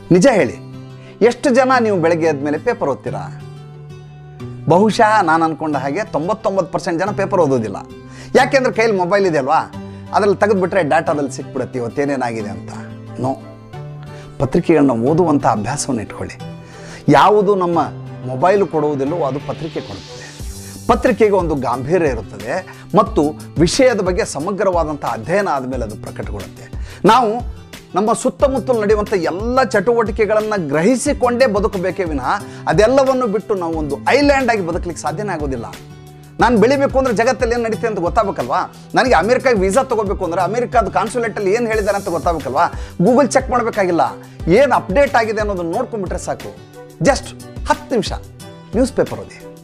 ನಿಜ ಹೇಳಿ ಎಷ್ಟು ಜನ ನೀವು ಬೆಳಗ್ಗೆ ಎದ್ಮೇಲೆ ಪೇಪರ್ ಓದ್ತೀರಾ ಬಹುಶಃ ನಾನು ಅಂದ್ಕೊಂಡ ಹಾಗೆ ತೊಂಬತ್ತೊಂಬತ್ತು ಪರ್ಸೆಂಟ್ ಜನ ಪೇಪರ್ ಓದೋದಿಲ್ಲ ಯಾಕೆಂದ್ರೆ ಕೈಯಲ್ಲಿ ಮೊಬೈಲ್ ಇದೆ ಅಲ್ವಾ ಅದರಲ್ಲಿ ತೆಗೆದುಬಿಟ್ರೆ ಡಾಟಾದಲ್ಲಿ ಸಿಕ್ಬಿಡುತ್ತೆ ಇವತ್ತೇನೇನಾಗಿದೆ ಅಂತ ನೋ ಪತ್ರಿಕೆಗಳನ್ನ ಓದುವಂಥ ಅಭ್ಯಾಸವನ್ನು ಇಟ್ಕೊಳ್ಳಿ ಯಾವುದು ನಮ್ಮ ಮೊಬೈಲು ಕೊಡುವುದಿಲ್ಲವೋ ಅದು ಪತ್ರಿಕೆ ಕೊಡುತ್ತದೆ ಪತ್ರಿಕೆಗೆ ಒಂದು ಗಾಂಭೀರ್ಯ ಇರುತ್ತದೆ ಮತ್ತು ವಿಷಯದ ಬಗ್ಗೆ ಸಮಗ್ರವಾದಂಥ ಅಧ್ಯಯನ ಆದಮೇಲೆ ಅದು ಪ್ರಕಟಗೊಳ್ಳುತ್ತೆ ನಾವು ನಮ್ಮ ಸುತ್ತಮುತ್ತಲು ನಡೆಯುವಂಥ ಎಲ್ಲ ಚಟುವಟಿಕೆಗಳನ್ನು ಗ್ರಹಿಸಿಕೊಂಡೇ ಬದುಕಬೇಕೇ ವಿನಃ ಅದೆಲ್ಲವನ್ನು ಬಿಟ್ಟು ನಾವು ಒಂದು ಐಲ್ಯಾಂಡ್ ಆಗಿ ಬದುಕಲಿಕ್ಕೆ ಸಾಧ್ಯನೇ ಆಗೋದಿಲ್ಲ ನಾನು ಬೆಳಿಬೇಕು ಅಂದ್ರೆ ಜಗತ್ತಲ್ಲಿ ಏನು ನಡೀತೆ ಅಂತ ಗೊತ್ತಾಗಬೇಕಲ್ವಾ ನನಗೆ ಅಮೆರಿಕಾಗೆ ವೀಸಾ ತಗೋಬೇಕು ಅಂದ್ರೆ ಅಮೆರಿಕಾದ ಕಾನ್ಸುಲೇಟಲ್ಲಿ ಏನು ಹೇಳಿದ್ದಾರೆ ಅಂತ ಗೊತ್ತಾಗಬೇಕಲ್ವಾ ಗೂಗಲ್ ಚೆಕ್ ಮಾಡಬೇಕಾಗಿಲ್ಲ ಏನು ಅಪ್ಡೇಟ್ ಆಗಿದೆ ಅನ್ನೋದನ್ನ ನೋಡ್ಕೊಂಡ್ಬಿಟ್ರೆ ಸಾಕು ಜಸ್ಟ್ ಹತ್ತು ನಿಮಿಷ ನ್ಯೂಸ್ ಪೇಪರ್ ಓದಿ